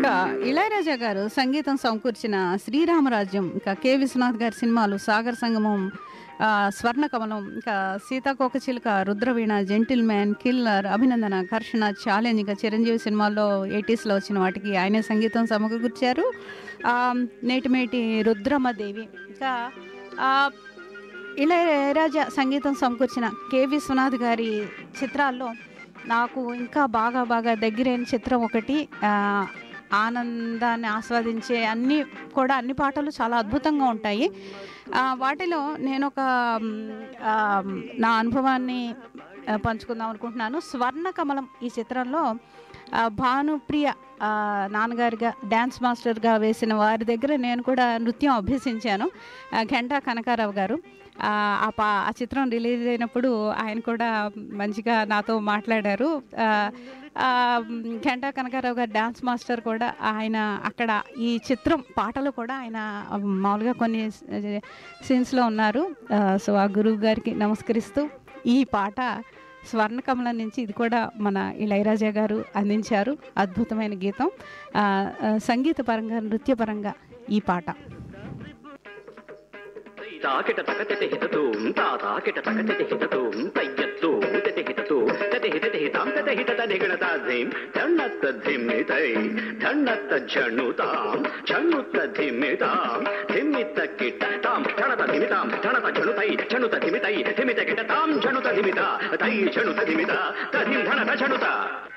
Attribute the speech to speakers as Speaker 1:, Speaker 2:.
Speaker 1: ఇక ఇళయరాజా గారు సంగీతం సమకూర్చిన శ్రీరామరాజ్యం ఇంకా కె విశ్వనాథ్ గారి సినిమాలు సాగర్ సంగమం ఆ, స్వర్ణకమలం ఇంకా సీతాకోకచిలుక రుద్రవీణ జెంటిల్ మ్యాన్ కిల్లర్ అభినందన ఘర్షణ ఛాలెంజ్ ఇంకా చిరంజీవి సినిమాల్లో ఎయిటీస్లో వచ్చిన వాటికి ఆయనే సంగీతం సమకూర్చారు ఆ, నేటిమేటి రుద్రమదేవి ఇంకా ఆ, ఇళయరాజా సంగీతం సమకూర్చిన కె విశ్వనాథ్ గారి చిత్రాల్లో నాకు ఇంకా బాగా బాగా దగ్గరైన చిత్రం ఒకటి ఆ, ఆనందాన్ని ఆస్వాదించే అన్ని కూడా అన్ని పాటలు చాలా అద్భుతంగా ఉంటాయి ఆ, వాటిలో నేను ఒక మ్, ఆ, నా అనుభవాన్ని ఆ, పంచుకుందాం అనుకుంటున్నాను స్వర్ణ కమలం ఈ చిత్రంలో ఆ, భానుప్రియ ఆ, నాన్నగారిగా డ్యాన్స్ మాస్టర్గా వేసిన వారి దగ్గర నేను కూడా నృత్యం అభ్యసించాను ఆ, ఘంటా కనకారావు గారు ఆ ఆ పా ఆ చిత్రం రిలీజ్ అయినప్పుడు ఆయన కూడా మంచిగా నాతో మాట్లాడారు ఆ, ఆ, ఘంటా కనకారావు గారు డ్యాన్స్ మాస్టర్ కూడా ఆయన అక్కడ ఈ చిత్రం పాటలు కూడా ఆయన మామూలుగా కొన్ని సీన్స్లో ఉన్నారు ఆ, సో ఆ గురువు గారికి నమస్కరిస్తూ ఈ పాట స్వర్ణకమలం నుంచి ఇది కూడా మన ఇళయరాజా గారు అందించారు అద్భుతమైన గీతం ఆ, ఆ, సంగీత పరంగా నృత్యపరంగా ఈ పాట
Speaker 2: తాకిట తకతిటి హితతూం తాతాకిట తకతిటి హితతూం తయ్యత్తు తిటి హితతూ తటి హితటి హితాం తటి హితత నిగణతా ధిం ధన్నత్త ధిమ్మితై ధన్నత్త ఝణుతాం ఝణుత్త ధిమ్మితాం ధిమ్మిత కిట తాం ఝణత ధిమితాం ఝణత ఝణుతై ఝణుత ధిమితై ధిమిత కిట తాం ఝణుత ధిమిత తై ఝణుత ధిమిత తధిం ధనత ఝణుత